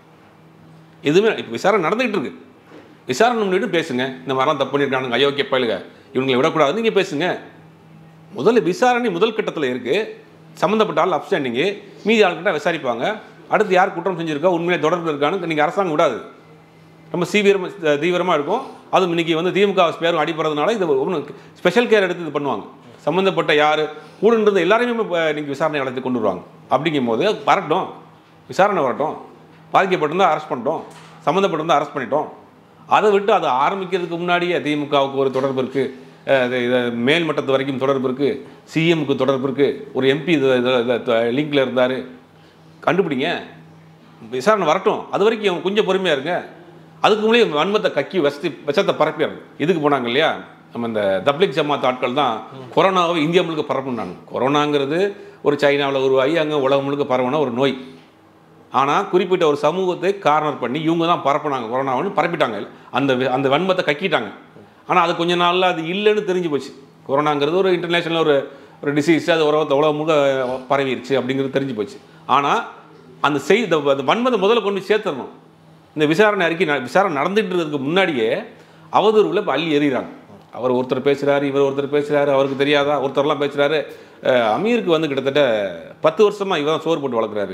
எதுவுமே இப்போ விசாரணை நடந்துகிட்டு இருக்கு விசாரணை பண்ணிட்டு பேசுங்க இந்த மாதிரிலாம் தப்பு பண்ணியிருக்கானுங்க அயோக்கிய பயலுங்க இவங்களை விடக்கூடாது நீங்கள் பேசுங்க முதல்ல விசாரணை முதல் கட்டத்தில் இருக்குது சம்மந்தப்பட்ட ஆள் அப்ஸ்டாண்டிங்கு மீதி ஆள்கிட்ட விசாரிப்பாங்க அடுத்து யார் குற்றம் செஞ்சிருக்கா உண்மையிலே தொடர்பு இருக்கான்னு நீங்கள் அரசாங்கம் விடாது ரொம்ப சீவிரமாக தீவிரமாக இருக்கும் அதுவும் இன்னைக்கு வந்து திமுக பேரும் அடிப்படுறதுனால இது ஒன்று ஸ்பெஷல் கேர் எடுத்து இது பண்ணுவாங்க சம்மந்தப்பட்ட யார் கூட இருந்தது எல்லாரையுமே இப்போ இன்னைக்கு விசாரணை நடத்தி கொண்டு வருவாங்க அப்படிங்கும்போது வரட்டும் விசாரணை வரட்டும் பாதிக்கப்பட்டிருந்தா அரெஸ்ட் பண்ணிட்டோம் சம்மந்தப்பட்டிருந்தா அரெஸ்ட் பண்ணிட்டோம் அதை விட்டு அதை ஆரம்பிக்கிறதுக்கு முன்னாடியே திமுகவுக்கு ஒரு தொடர்பு இருக்குது மேல் மட்டத்து வரைக்கும் தொடர்பு இருக்குது சிஎம்க்கு தொடர்பு இருக்குது ஒரு எம்பி லிங்கில் இருந்தார் கண்டுபிடிங்க விசாரணை வரட்டும் அது வரைக்கும் அவங்க கொஞ்சம் பொறுமையாக இருங்க அதுக்கு முன்னாடி வன்மத்தை கக்கி வசதி விஷத்தை பரப்பிடுறாங்க இதுக்கு போனாங்க இல்லையா நம்ம இந்த தப்லிக் ஜமாத் ஆட்கள் தான் கொரோனாவை இந்தியா முழுக்க பரப்புனாங்க கொரோனாங்கிறது ஒரு சைனாவில் உருவாகி அங்கே உலகம் முழுக்க பரவுன ஒரு நோய் ஆனால் குறிப்பிட்ட ஒரு சமூகத்தை கார்னர் பண்ணி இவங்க தான் பரப்புனாங்க கொரோனாவுன்னு பரப்பிட்டாங்க அந்த வி- அந்த வன்மத்தை கக்கிட்டாங்க ஆனால் அது கொஞ்ச நாளில் அது இல்லைன்னு தெரிஞ்சு போச்சு கொரோனாங்கிறது ஒரு இன்டர்நேஷனல் ஒரு ஒரு டிசீஸ் அது உலகத்தை உலகம் முழுக்க பரவிடுச்சு அப்படிங்கிறது தெரிஞ்சு போச்சு ஆனால் அந்த செய் இந்த அந்த வன்மத்தை முதல்ல கொண்டு போய் சேர்த்துடணும் இந்த விசாரணை அறிக்கை ந- விசாரணை நடந்துட்டு இருக்கிறதுக்கு முன்னாடியே அவதூறுல இப்போ அள்ளி எறிகிறாங்க அவர் ஒருத்தர் பேசுகிறாரு இவர் ஒருத்தர் பேசுகிறாரு அவருக்கு தெரியாதா ஒருத்தர்லாம் பேசுகிறாரு அமீருக்கு வந்து கிட்டத்தட்ட பத்து வருஷமாக இவர் தான் சோறு போட்டு வளர்க்குறாரு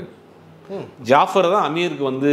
ஜாஃபர் தான் அமீருக்கு வந்து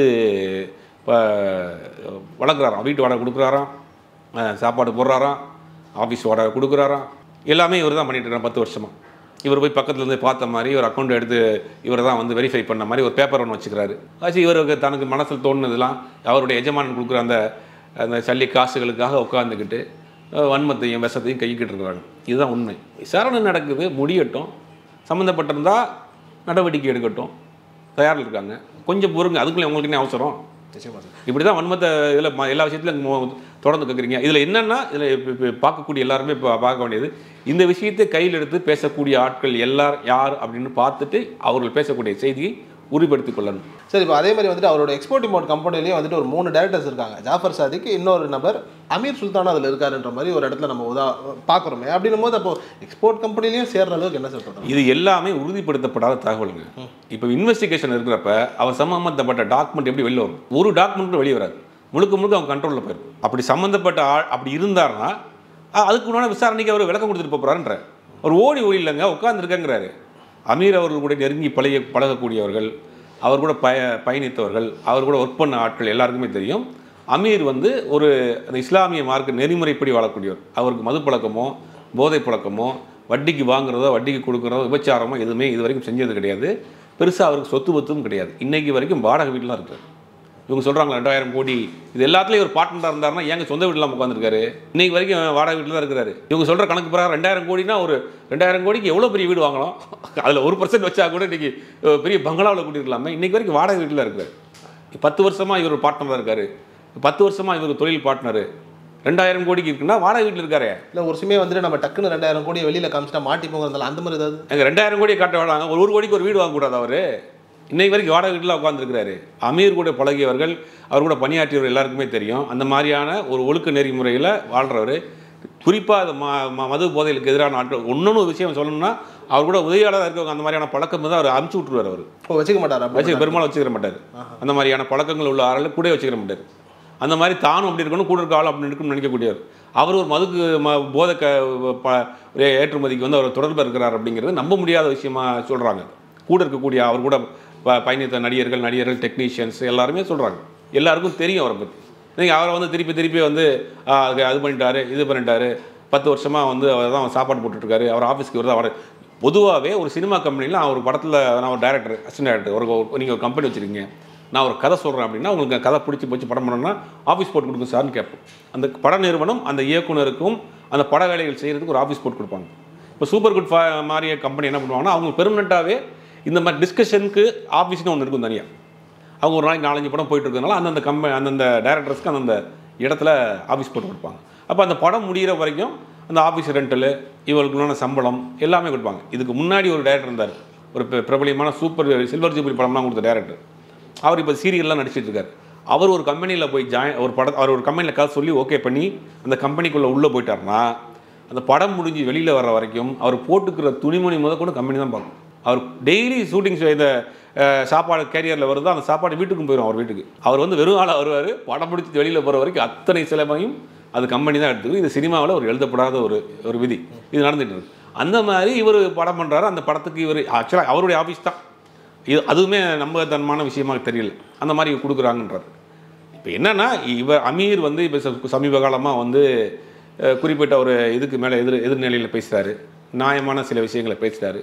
இப்போ வளர்க்குறாராம் வீட்டு வாடகை கொடுக்குறாராம் அஹ் சாப்பாடு போடுறாராம் ஆஃபீஸ் வாடகை கொடுக்குறாராம் எல்லாமே இவர் தான் பண்ணிட்டு இருக்காரு பத்து வருஷமா இவர் போய் பக்கத்துல இருந்து பார்த்த மாதிரி ஒரு அக்கௌண்ட் எடுத்து இவர் தான் வந்து வெரிஃபை பண்ண மாதிரி ஒரு பேப்பர் ஒன்று வச்சுக்கிறாரு ஆச்சு இவருக்கு தனக்கு மனசில் தோணுனதெல்லாம் அவருடைய எஜமானன் கொடுக்குற அந்த அந்த சல்லி காசுகளுக்காக உட்காந்துக்கிட்டு அஹ் வன்மத்தையும் விஷத்தையும் கைக்கிட்டு இருக்கிறாங்க இதுதான் உண்மை விசாரணை நடக்குது முடியட்டும் சம்மந்தப்பட்டிருந்தா நடவடிக்கை எடுக்கட்டும் தயாரில் இருக்காங்க கொஞ்சம் பொறுங்க அதுக்குள்ளே உங்களுக்கு என்ன அவசரம் நிச்சயமா சார் இப்படி தான் வன்மத்தை இதில் எல்லா விஷயத்துலையும் மோ- தொடர்ந்து கேட்குறீங்க இதில் என்னென்னா இதில் பார்க்கக்கூடிய எல்லாருமே இப்போ பார்க்க வேண்டியது இந்த விஷயத்தை கையில் எடுத்து பேசக்கூடிய ஆட்கள் எல்லார் யார் அப்படின்னு பார்த்துட்டு அவர்கள் பேசக்கூடிய செய்தியை உறுதிப்படுத்திக் கொள்ளணும் சரி இப்போ அதே மாதிரி வந்துட்டு அவரோட எக்ஸ்போர்ட் இம்போர்ட் கம்பெனிலேயே வந்துட்டு ஒரு மூணு டேரக்டர்ஸ் இருக்காங்க ஜாஃபர் சாதிக்கு இன்னொரு நபர் அமீர் சுல்தானும் அதில் இருக்காருன்ற மாதிரி ஒரு இடத்துல நம்ம உதா பார்க்குறோமே அப்படின்னும் போது அப்போ எக்ஸ்போர்ட் கம்பெனிலையும் சேர்ற அளவுக்கு என்ன சார் பண்ணுறோம் இது எல்லாமே உறுதிப்படுத்தப்படாத தகவலுங்க இப்போ இன்வெஸ்டிகேஷன் இருக்கிறப்ப அவர் சம்மந்தப்பட்ட டாக்குமெண்ட் எப்படி வெளில வரும் ஒரு டாக்குமெண்ட்டும் வெளியே வராது முழுக்க முழுக்க அவங்க கண்ட்ரோலில் போயிடும் அப்படி சம்மந்தப்பட்ட ஆள் அப்படி இருந்தாருன்னா அ- அதுக்கு முன்னாடி விசாரணைக்கு அவர் விளக்கம் கொடுத்துட்டு போகிறாருன்ற அவர் ஓடி ஓடி இல்லைங்க உட்காந்துருக்கங்கிறாரு அமீர் அவர்கள் கூட நெருங்கி பழகிய பழகக்கூடியவர்கள் அவர் கூட பய பயணித்தவர்கள் அவர் கூட ஒர்க் பண்ண ஆட்கள் எல்லாருக்குமே தெரியும் அமீர் வந்து ஒரு அந்த இஸ்லாமிய மார்க்க நெறிமுறைப்படி வாழக்கூடியவர் அவருக்கு மது பழக்கமோ போதை பழக்கமோ வட்டிக்கு வாங்குறதோ வட்டிக்கு கொடுக்குறதோ விபச்சாரமோ எதுவுமே இது வரைக்கும் செஞ்சது கிடையாது பெருசாக அவருக்கு சொத்து பத்தும் கிடையாது இன்னைக்கு வரைக்கும் வாடகை வீட்டில் இருக்காரு இவங்க சொல்கிறாங்க ரெண்டாயிரம் கோடி இது எல்லாத்துலேயும் ஒரு பார்ட்னராக இருந்தாருன்னா ஏங்க சொந்த வீட்டில் உட்காந்துருக்காரு இன்னைக்கு வரைக்கும் வாடகை வீட்டில் தான் இருக்கிறாரு இவங்க சொல்கிற கணக்கு பிரகாரம் ரெண்டாயிரம் கோடினா ஒரு ரெண்டாயிரம் கோடிக்கு எவ்வளோ பெரிய வீடு வாங்கலாம் அதில் ஒரு பர்சன்ட் வச்சா கூட இன்னைக்கு அஹ், பெரிய பங்களாவில் கூட்டிருக்கலாமே இன்னைக்கு வரைக்கும் வாடகை வீட்டில் இருக்காரு பத்து வருஷமாக இவர் ஒரு பார்ட்னராக இருக்காரு பத்து வருஷமாக இவர் தொழில் பார்ட்னரு ரெண்டாயிரம் கோடிக்கு இருக்குன்னா வாடகை வீட்டில் இருக்காரே இல்லை ஒரு சமயம் வந்துட்டு நம்ம டக்குன்னு ரெண்டாயிரம் கோடியை வெளியில் காமிச்சிட்டா மாட்டிப்போங்க இருந்தாலும் அந்த மாதிரி ஏதாவது எங்க ரெண்டாயிரம் கோடி காட்ட வேணாங்க ஒரு ஒரு கோடிக்கு ஒரு வீடு வாங்கக்கூடாது அவர் இன்னைக்கு வரைக்கும் வாடகை வீட்டில் உட்காந்துருக்கிறாரு அமீர் கூட பழகியவர்கள் அவர் கூட பணியாற்றியவர் எல்லாருக்குமே தெரியும் அந்த மாதிரியான ஒரு ஒழுக்க நெறிமுறையில் வாழ்கிறவர் குறிப்பாக அது ம ம- மது போதைகளுக்கு எதிரான ஆட்கள் ஒன்னொன்று ஒரு விஷயம் சொல்லணும்னா அவர் கூட உதவியாளராக இருக்கவங்க அந்த மாதிரியான பழக்கம் தான் அவர் அமுச்சு விட்டுருவார் அவர் ஓ வச்சுக்க மாட்டாரா வச்சு பெரும்பாலும் வச்சுக்கிற மாட்டார் அந்த மாதிரியான பழக்கங்கள் உள்ள ஆளை கூட வச்சுக்கிற மாட்டார் அந்த மாதிரி தானும் அப்படி இருக்கணும் கூட இருக்க ஆள் அப்படி இருக்குன்னு நினைக்கக்கூடியவர் அவர் ஒரு மதுக்கு ம போதை க ப ஒரு ஏற்றுமதிக்கு வந்து அவர் தொடர்பு இருக்கிறார் அப்படிங்கிறது நம்ப முடியாத விஷயமா சொல்கிறாங்க கூட இருக்கக்கூடிய அவர் கூட ப பயணித்த நடிகர்கள் நடிகர்கள் டெக்னீஷியன்ஸ் எல்லாருமே சொல்கிறாங்க எல்லாருக்கும் தெரியும் அவரை பற்றி நீங்கள் அவரை வந்து திருப்பி திருப்பி வந்து ஆ, அது அது பண்ணிட்டாரு இது பண்ணிட்டாரு பத்து வருஷமாக வந்து அவர் தான் சாப்பாடு போட்டுட்ருக்காரு அவர் ஆஃபீஸ்க்கு வருது அவர் பொதுவாகவே ஒரு சினிமா கம்பெனியில் நான் ஒரு படத்தில் நான் ஒரு டேரக்டர் அசிஸ்டன்ட் டேரக்டர் ஒரு நீங்கள் ஒரு கம்பெனி வச்சுருக்கீங்க நான் ஒரு கதை சொல்கிறேன் அப்படின்னா உங்களுக்கு கதை பிடிச்சி போச்சு படம் பண்ணணும்னா ஆஃபீஸ் போட்டு கொடுங்க சார்னு கேட்போம் அந்த பட நிறுவனம் அந்த இயக்குனருக்கும் அந்த பட வேலைகள் செய்கிறதுக்கு ஒரு ஆஃபீஸ் போட்டு கொடுப்பாங்க இப்போ சூப்பர் குட் மாதிரிய கம்பெனி என்ன பண்ணுவாங்கன்னா அவங்க பெர்மனெண்ட்டாகவே இந்த மாதிரி டிஸ்கஷனுக்கு ஆஃபீஸ்னு ஒன்று இருக்கும் தனியாக அவங்க ஒரு நாளைக்கு நாலஞ்சு படம் போயிட்டு இருக்கிறதுனால அந்தந்த கம்பெனி அந்தந்த டேரக்டர்ஸ்க்கு அந்தந்த இடத்துல ஆஃபீஸ் போட்டு கொடுப்பாங்க அப்போ அந்த படம் முடிகிற வரைக்கும் அந்த ஆஃபீஸ் ரெண்டலு இவர்களுக்குள்ளான சம்பளம் எல்லாமே கொடுப்பாங்க இதுக்கு முன்னாடி ஒரு டேரக்டர் இருந்தார் ஒரு பெ- பிரபலியமான சூப்பர் சில்வர் ஜூபிலி படம்லாம் கொடுத்த டேரக்டர் அவர் இப்போ சீரியல்லாம் நடிச்சிட்டு இருக்காரு அவர் ஒரு கம்பெனியில் போய் ஜாயின் ஒரு படம் அவர் ஒரு கம்பெனியில் கதை சொல்லி ஓகே பண்ணி அந்த கம்பெனிக்குள்ளே உள்ளே போயிட்டாருன்னா அந்த படம் முடிஞ்சு வெளியில் வர வரைக்கும் அவர் போட்டுக்கிற துணிமணி முத கூட கம்பெனி தான் பார்க்கும் அவர் டெய்லி ஷூட்டிங் இந்த அஹ், சாப்பாடு கேரியரில் வருதோ அந்த சாப்பாடு வீட்டுக்கும் போயிடும் அவர் வீட்டுக்கு அவர் வந்து வெறும் ஆளாக வருவார் படம் முடிச்சு வெளியில் போகிற வரைக்கும் அத்தனை செலவையும் அது கம்பெனி தான் எடுத்துக்கும் இது சினிமாவில் ஒரு எழுதப்படாத ஒரு ஒரு விதி இது நடந்துட்டு இருக்கு அந்த மாதிரி இவர் படம் பண்ணுறாரு அந்த படத்துக்கு இவர் ஆக்சுவலாக அவருடைய ஆஃபீஸ் தான் இது அதுவுமே நம்பகத்தனமான விஷயமா தெரியல அந்த மாதிரி கொடுக்குறாங்கன்றார் இப்போ என்னன்னா இவர் அமீர் வந்து இப்போ ச- சமீப காலமாக வந்து அஹ், குறிப்பிட்ட ஒரு இதுக்கு மேலே எதிர் எதிர்நிலையில் பேசுகிறாரு நியாயமான சில விஷயங்களை பேசுகிறாரு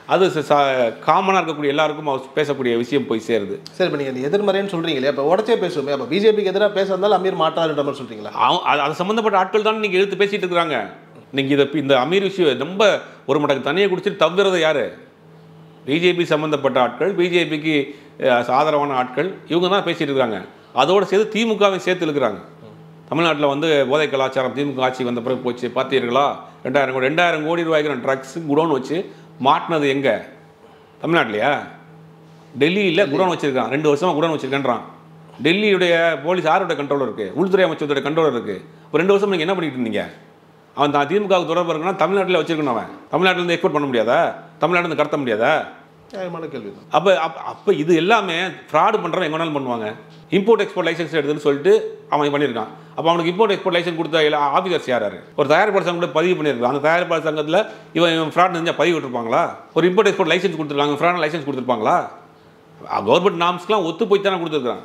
அது காமனாக இருக்கக்கூடிய எல்லாருக்கும் அவர் பேசக்கூடிய விஷயம் போய் சேருது சரி இப்போ நீங்கள் எதிர்மறைன்னு சொல்கிறீங்களே இப்போ உடச்சே பேசுவோமே அப்போ பிஜேபிக்கு எதிராக பேசுறதால அமீர் மாட்டாருன்ற மாதிரி சொல்கிறீங்களா அவ- அது அது சம்மந்தப்பட்ட ஆட்கள் தான் நீங்கள் எடுத்து பேசிட்டு இருக்கிறாங்க நீங்கள் இதை இந்த அமீர் விஷயம் ரொம்ப ஒரு மடங்கு தண்ணியை குடிச்சிட்டு தவிர்றது யாரு பிஜேபி சம்மந்தப்பட்ட ஆட்கள் பிஜேபிக்கு ஆதரவான ஆட்கள் இவங்க தான் பேசிட்டு இருக்காங்க அதோடு சேர்த்து திமுகவை சேர்த்து இருக்கிறாங்க தமிழ்நாட்டில் வந்து போதை கலாச்சாரம் திமுக ஆட்சி வந்த பிறகு போச்சு பார்த்தீர்களா ரெண்டாயிரம் கோடி ரெண்டாயிரம் கோடி ரூபாய்க்கு ட்ரக்ஸ் குடோன் வச்சு மாட்டினது எங்கே தமிழ்நாட்டிலையா டெல்லியில் குடோன் வச்சிருக்கான் ரெண்டு வருஷமா குடோன் வச்சிருக்கேன்றான் டெல்லியுடைய போலீஸ் யாரோட கண்ட்ரோல் இருக்குது உள்துறை அமைச்சரோட கண்ட்ரோல் இருக்குது இப்போ ரெண்டு வருஷம் நீங்கள் என்ன பண்ணிட்டு இருந்தீங்க அவன் தான் திமுகவுக்கு தொடர்பு இருக்குன்னா தமிழ்நாட்டில் வச்சிருக்கணும் அவன் தமிழ்நாட்டிலேருந்து எக்ஸ்போர்ட் பண்ண முடியாதா தமிழ்நாட்டிலேருந்து கடத்த முடியாதா நியாயமான கேள்வி தான் அப்போ அப்போ அப்போ இது எல்லாமே ஃப்ராடு பண்ணுறவன் எங்கே வேணாலும் பண்ணுவாங்க இம்போர்ட் எக்ஸ்போர்ட் லைசன்ஸ் எடுத்துன்னு சொல்லிட்டு அவன் பண்ணியிருக்கான் அப்போ அவனுக்கு இம்போர்ட் எக்ஸ்போர்ட் லைசன்ஸ் கொடுத்த எல்லா ஆஃபீஸர்ஸ் யார் யாரு? ஒரு தயாரிப்பாளர் சங்கம் கூட பதிவு பண்ணியிருக்கான் அந்த தயாரிப்பாளர் சங்கத்தில் இவன் இவன் ஃப்ராட் செஞ்சால் பதிவு விட்டுருப்பாங்களா ஒரு இம்போர்ட் எக்ஸ்போர்ட் லைசன்ஸ் கொடுத்துருக்காங்க ஃப்ராட் லைசன்ஸ் கொடுத்துருப்பாங்களா கவர்மெண்ட் நாம்ஸ்க்குலாம் ஒத்து போய் தானே கொடுத்துருக்கான்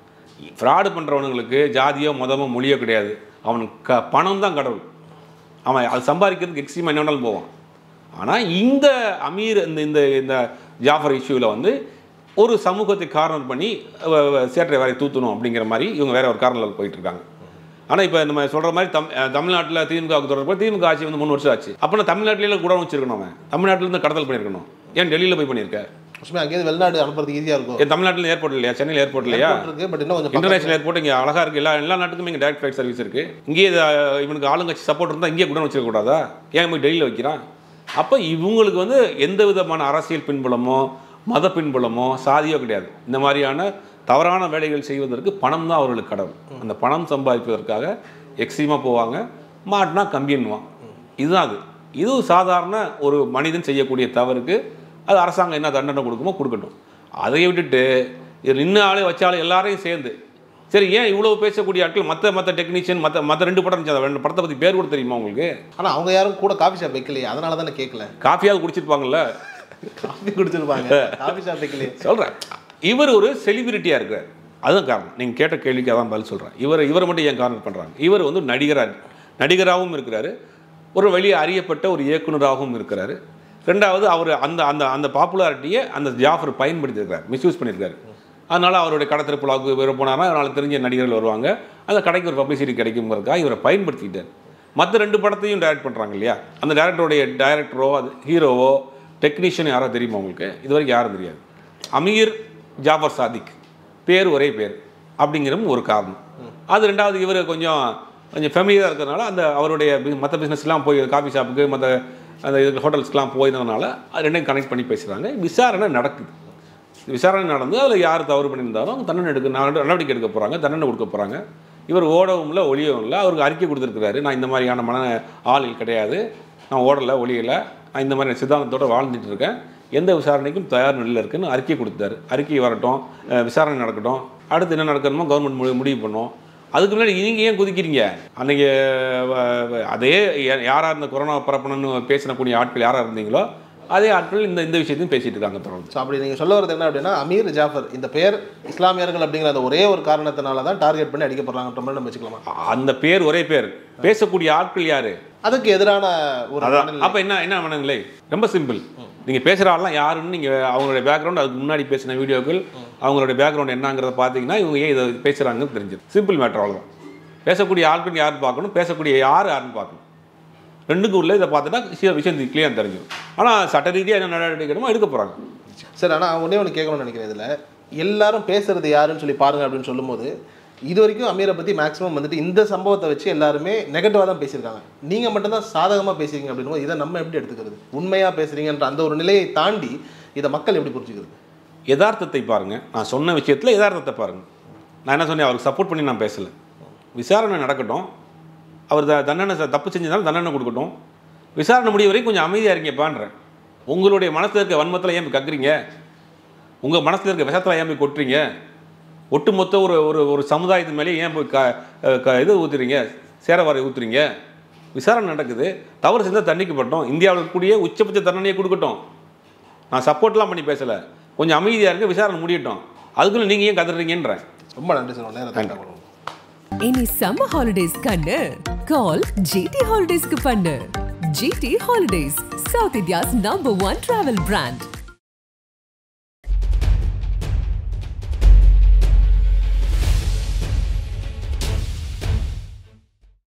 ஃப்ராடு பண்ணுறவனுங்களுக்கு ஜாதியோ மதமோ மொழியோ கிடையாது அவனுக்கு க பணம் தான் கடவுள் அவன் அது சம்பாதிக்கிறதுக்கு எக்ஸ்ட்ரீமாக என்ன வேணாலும் போவான் ஆனால் இந்த அமீர் இந்த இந்த இந்த ஜாஃபர் இஷ்யூவில் வந்து ஒரு சமூகத்தை கார்னர் பண்ணி அஹ், அஹ், சேற்றை வரை தூத்தணும் அப்படிங்கிற மாதிரி இவங்க வேற ஒரு கார்னரில் போயிட்டு இருக்காங்க ஆனால் இப்போ நம்ம சொல்கிற மாதிரி தம் அஹ், தமிழ்நாட்டில் திமுகவுக்கு தொடர்பு திமுக ஆட்சி வந்து மூணு வருஷம் ஆச்சு அப்போ நான் தமிழ்நாட்டிலே கூட வச்சிருக்கணும் அவன் தமிழ்நாட்டிலேருந்து கடத்தல் பண்ணியிருக்கணும் ஏன் டெல்லியில் போய் பண்ணியிருக்க சும்மா அங்கேயிருந்து வெளிநாடு அனுப்புறதுக்கு ஈஸியாக இருக்கும் ஏன் தமிழ்நாட்டில் ஏர்போர்ட் இல்லையா சென்னையில் ஏர்போர்ட் இல்லையா Airport இருக்கு பட் இன்னும் கொஞ்சம் பக்கம் இன்டர்நேஷனல் ஏர்போர்ட் இங்கே அழகாக இருக்குது எல்லா எல்லா நாட்டுக்கும் இங்கே டேரக்ட் ஃப்ளைட் சர்வீஸ் இருக்குது இங்கேயே இது, அஹ், இவனுக்கு ஆளுங்கட்சி சப்போர்ட் இருந்தால் இங்கேயே கூட வச்சிருக்கக்கூடாதா ஏன் போய் டெல்லியில் வைக்கிறான் அப்போ இவங்களுக்கு வந்து எந்த விதமான அரசியல் பின்புலமோ மத பின்புலமோ சாதியோ கிடையாது இந்த மாதிரியான தவறான வேலைகள் செய்வதற்கு பணம் தான் அவர்களுக்கு கடவுள் அந்த பணம் சம்பாதிப்பதற்காக எக்ஸ்ட்ரீமாக போவாங்க மாட்டினா கம்பின்னுவான் இதுதான் அது இது சாதாரண ஒரு மனிதன் செய்யக்கூடிய தவறுக்கு அது அரசாங்கம் என்ன தண்டனை கொடுக்குமோ கொடுக்கட்டும் அதை விட்டுட்டு இது நின்று ஆளே வச்சாலும் எல்லாரையும் சேர்ந்து சரி ஏன் இவ்வளவு பேசக்கூடிய ஆட்கள் மற்ற மற்ற டெக்னீஷியன் மற்ற மற்ற ரெண்டு படம் இருந்துச்சு அந்த ரெண்டு படத்தை பற்றி பேர் கூட தெரியுமா உங்களுக்கு ஆனால் அவங்க யாரும் கூட காஃபி ஷாப் வைக்கலையே அதனால தானே கேட்கல காஃபியாவது குடிச்சிருப்பாங்கல்ல காஃபி குடிச்சிருப்பாங்க காஃபி ஷாப் வைக்கலையே சொல்கிறேன் இவர் ஒரு செலிபிரிட்டியாக இருக்கிறார் அதுதான் காரணம் நீங்கள் கேட்ட கேள்விக்கு அதான் பதில் சொல்கிறேன் இவர் இவரை மட்டும் ஏன் காரணம் பண்ணுறாங்க இவர் வந்து நடிகராக நடிகராகவும் இருக்கிறாரு ஒரு வெளியே அறியப்பட்ட ஒரு இயக்குனராகவும் இருக்கிறாரு ரெண்டாவது அவர் அந்த அந்த அந்த பாப்புலாரிட்டியை அந்த ஜாஃபர் பயன்படுத்தியிருக்கார் மிஸ்யூஸ் பண்ணியிருக்காரு அதனால் அவருடைய கடத்திருப்புலாவுக்கு இவர் போனார்னா அதனால் தெரிஞ்ச நடிகர்கள் வருவாங்க அந்த கடைக்கு ஒரு பப்ளிசிட்டி கிடைக்குங்கிறதுக்காக இவரை பயன்படுத்திக்கிட்டார் மற்ற ரெண்டு படத்தையும் டைரக்ட் பண்ணுறாங்க இல்லையா அந்த டேரக்டருடைய டைரக்டரோ அது ஹீரோவோ டெக்னீஷியன் யாரோ தெரியுமா உங்களுக்கு இது வரைக்கும் யாரும் தெரியாது அமீர் ஜாஃபர் சாதிக் பேர் ஒரே பேர் அப்படிங்கிறதும் ஒரு காரணம் அது ரெண்டாவது இவர் கொஞ்சம் கொஞ்சம் ஃபெமிலியராக இருக்கிறதுனால அந்த அவருடைய மற்ற பிஸ்னஸ்லாம் போய் காஃபி ஷாப்புக்கு மற்ற அந்த இது ஹோட்டல்ஸ்க்கெலாம் போயிருந்ததுனால அது ரெண்டையும் கனெக்ட் பண்ணி பேசுகிறாங்க விசாரணை நடக்குது விசாரணை நடந்து அதில் யார் தவறு பண்ணியிருந்தாலும் அவங்க தண்டனை எடுக்க நட- நடவடிக்கை எடுக்க போகிறாங்க தண்டனை கொடுக்க போகிறாங்க இவர் ஓடவும் இல்லை ஒளியவும் இல்லை அவருக்கு அறிக்கை கொடுத்துருக்கிறாரு நான் இந்த மாதிரியான மன ஆளில் கிடையாது நான் ஓடலை ஒளியலை நான் இந்த மாதிரி சித்தாந்தத்தோடு வாழ்ந்துட்டு இருக்கேன் எந்த விசாரணைக்கும் தயார் நிலையில் இருக்குன்னு அறிக்கை கொடுத்தாரு அறிக்கை வரட்டும் அஹ் விசாரணை நடக்கட்டும் அடுத்து என்ன நடக்கணுமோ கவர்மெண்ட் முடி முடிவு பண்ணும் அதுக்கு முன்னாடி நீங்கள் ஏன் குதிக்கிறீங்க அன்றைக்கி அதே யா- யாராக இருந்த கொரோனா பரப்பணும்னு பேசினக்கூடிய ஆட்கள் யாராக இருந்தீங்களோ அதே ஆட்கள் இந்த இந்த விஷயத்தையும் பேசிட்டு இருக்காங்க தொடர்ந்து ஸோ அப்படி நீங்கள் சொல்ல வரது என்ன அப்படின்னா அமீர் ஜாஃபர் இந்த பெயர் இஸ்லாமியர்கள் அப்படிங்கிற அந்த ஒரே ஒரு காரணத்தினால தான் டார்கெட் பண்ணி அடிக்கப்படுறாங்கன்ற மாதிரி நம்ம வச்சுக்கலாமா அந்த பேர் ஒரே பேர் பேசக்கூடிய ஆட்கள் யாரு அதுக்கு எதிரான ஒரு அதான் மனநிலை. அப்போ என்ன என்ன மனநிலை ரொம்ப சிம்பிள் நீங்கள் பேசுகிற ஆள்லாம் யாருன்னு நீங்கள் அவங்களுடைய பேக்ரவுண்ட் அதுக்கு முன்னாடி பேசின வீடியோக்கள் அவங்களுடைய பேக்ரவுண்ட் என்னங்கிறத பார்த்தீங்கன்னா இவங்க ஏன் இதை பேசுகிறாங்கன்னு தெரிஞ்சிடும் சிம்பிள் மேட்டர் அவ்வளோதான் பேசக்கூடிய ஆட்கள் யாருன்னு பார்க்கணும் பேசக்கூடிய யார் யாருன்னு பார்க்கணும் ரெண்டுக்கும் உள்ள இதை பார்த்துட்டா விஷயம் விஷயம் கிளியர் தெரிஞ்சிடும் ஆனால் சட்ட ரீதியாக என்ன நடவடிக்கை எடுக்கணுமோ எடுக்க போகிறாங்க சரி ஆனால் ஒன்றே ஒன்று கேட்கணும்னு நினைக்கிறேன் இதில் எல்லாரும் பேசுறது யாருன்னு சொல்லி பாருங்க அப்படின்னு சொல்லும்போது இது வரைக்கும் அமீரை பற்றி மேக்ஸிமம் வந்துட்டு இந்த சம்பவத்தை வச்சு எல்லாருமே நெகட்டிவாக தான் பேசியிருக்காங்க நீங்கள் மட்டும்தான் சாதகமாக பேசுறீங்க அப்படின்னும் இதை நம்ம எப்படி எடுத்துக்கிறது உண்மையாக பேசுறீங்கன்ற அந்த ஒரு நிலையை தாண்டி இதை மக்கள் எப்படி புரிஞ்சுக்கிறது யதார்த்தத்தை பாருங்கள் நான் சொன்ன விஷயத்தில் யதார்த்தத்தை பாருங்கள் நான் என்ன சொன்னேன் அவருக்கு சப்போர்ட் பண்ணி நான் பேசலை விசாரணை நடக்கட்டும் அவர் த தண்டனை ச- தப்பு செஞ்சதாலும் தண்டனை கொடுக்கட்டும் விசாரணை முடிய வரைக்கும் கொஞ்சம் அமைதியாக இருங்கப்பான்றேன் உங்களுடைய மனசில் இருக்க வன்மத்தில் ஏன் போய் கக்குறீங்க உங்கள் மனசில் இருக்க விஷத்தில் ஏன் போய் கொட்டுறீங்க ஒட்டுமொத்த ஒரு ஒரு ஒரு சமுதாயத்து மேலே ஏன் போய் க க இது ஊற்றுறீங்க சேரவாரை ஊற்றுறீங்க விசாரணை நடக்குது தவறு செஞ்சால் தண்டிக்கப்பட்டோம் இந்தியாவில் இருக்கக்கூடிய உச்சபட்ச தண்டனையை கொடுக்கட்டும் நான் சப்போர்ட்லாம் பண்ணி பேசலை கொஞ்சம் அமைதியாக இருங்க விசாரணை முடியட்டும் அதுக்குள்ள நீங்கள் ஏன் கதறீங்கன்றேன் ரொம்ப நன்றி சார் நேரத்தை கொடுங்க. இனி சம்மர் ஹாலிடேஸ் கண்ணு கால் ஜிடி ஹாலிடேஸ்க்கு பண்ணு GT Holidays, South India's number one travel brand.